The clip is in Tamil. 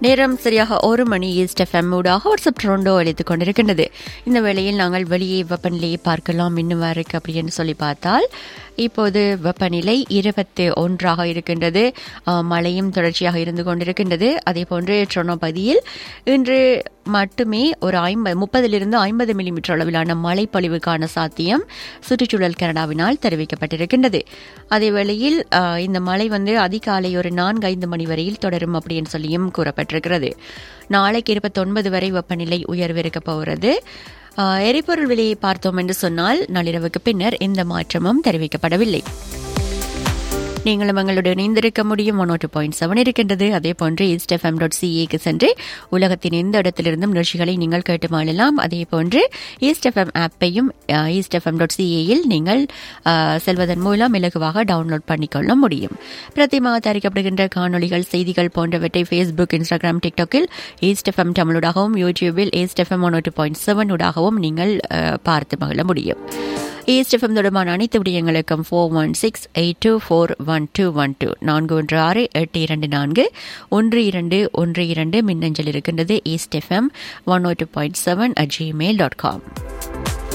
நேரம் சரியாக ஒரு மணி ஈஸ்ட் எஃப்எம் ஊடாக வாட்ஸ்அப் ட்ரோண்டோ அளித்துக் கொண்டிருக்கின்றது இந்த வேளையில் நாங்கள் வெளியே வெப்பநிலையை பார்க்கலாம் இன்னும் இருக்கு அப்படின்னு சொல்லி பார்த்தால் இப்போது வெப்பநிலை இருபத்தி ஒன்றாக இருக்கின்றது ஆஹ், மழையும் தொடர்ச்சியாக இருந்து கொண்டிருக்கின்றது அதே போன்று ட்ரோனோ பகுதியில் இன்று மட்டுமே ஒரு ஐம்பது முப்பதிலிருந்து ஐம்பது மில்லிமீட்டர் அளவிலான மழைப்பொழிவுக்கான சாத்தியம் சுற்றுச்சூழல் கனடாவினால் தெரிவிக்கப்பட்டிருக்கின்றது அதே வேளையில் ஆஹ், இந்த மழை வந்து அதிகாலை ஒரு நான்கு ஐந்து மணி வரையில் தொடரும் அப்படின்னு சொல்லியும் கூறப்பட்டிருக்கிறது நாளைக்கு இருபத்தொன்பது வரை வெப்பநிலை உயர்வு இருக்க போகிறது ஆஹ், எரிபொருள் விலையை பார்த்தோம் என்று சொன்னால் நள்ளிரவுக்கு பின்னர் எந்த மாற்றமும் தெரிவிக்கப்படவில்லை நீங்களும் எங்களுடன் இணைந்திருக்க முடியும் ஒன் டூ பாயிண்ட் செவன் இருக்கின்றது அதே போன்று ஈஸ்ட் எஃப்எம் டாட் சிஏக்கு சென்று உலகத்தின் எந்த இடத்திலிருந்தும் நிகழ்ச்சிகளை நீங்கள் கேட்டு மாளலாம் அதே போன்று ஈஸ்ட் எஃப்எம் ஆப்பையும் ஈஸ்ட் எஃப்எம் டாட் சிஏயில் நீங்கள் அஹ், செல்வதன் மூலம் இலகுவாக டவுன்லோட் பண்ணிக்கொள்ள முடியும் பிரத்தியமாக தயாரிக்கப்படுகின்ற காணொளிகள் செய்திகள் போன்றவற்றை ஃபேஸ்புக் இன்ஸ்டாகிராம் டிக்டாக்கில் ஈஸ்ட் எஃப்எம் தமிழூடாகவும் யூடியூபில் East FM one two point seven ஊடாகவும் நீங்கள் அஹ், பார்த்து மகிழ முடியும் ஈஸ்ட் எஃப்எம் தொடர்பான அனைத்து விடயங்களுக்கும் four one six eight two four one two one two நான்கு ஒன்று ஆறு எட்டு இரண்டு நான்கு ஒன்று இரண்டு ஒன்று இரண்டு மின்னஞ்சல் இருக்கின்றது East FM one O two point seven at Gmail dot com